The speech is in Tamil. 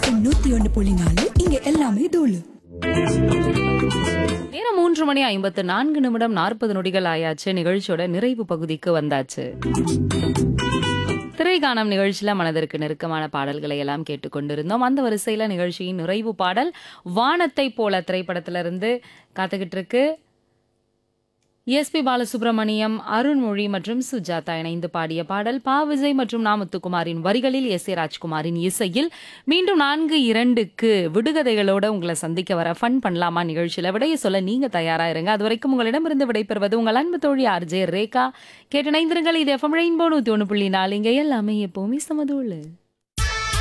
எஃப்எம் நூத்தி ஒன்னு புள்ளி நாலு இங்க எல்லாமே தூளு நேரம் மூன்று மணி ஐம்பத்து நான்கு நிமிடம் நாற்பது நொடிகள் ஆயாச்சு நிகழ்ச்சியோட நிறைவு பகுதிக்கு வந்தாச்சு திரைகானம் நிகழ்ச்சியில மனதிற்கு நெருக்கமான பாடல்களை எல்லாம் கேட்டுக்கொண்டிருந்தோம் அந்த வரிசையில நிகழ்ச்சியின் நிறைவு பாடல் வானத்தை போல திரைப்படத்திலிருந்து காத்துக்கிட்டு இருக்கு எஸ்பி பாலசுப்ரமணியம் அருண்மொழி மற்றும் சுஜாதா இணைந்து பாடிய பாடல் பா விஜய் மற்றும் நாமுத்துக்குமாரின் வரிகளில் எஸ் ஏ ராஜ்குமாரின் இசையில் மீண்டும் நான்கு இரண்டுக்கு விடுகதைகளோட உங்களை சந்திக்க வர ஃபன் பண்ணலாமா நிகழ்ச்சியில விடைய சொல்ல நீங்க தயாரா இருங்க அது வரைக்கும் உங்களிடமிருந்து விடைபெறுவது உங்கள் அன்பு தோழி ஆர்ஜே ரேகா கேட்டு இணைந்திருங்கள் இது எஃப்எம் ரெயின்போ நூத்தி ஒன்று புள்ளி நாலு இங்க எல்லாமே எப்பவுமே சமதூள்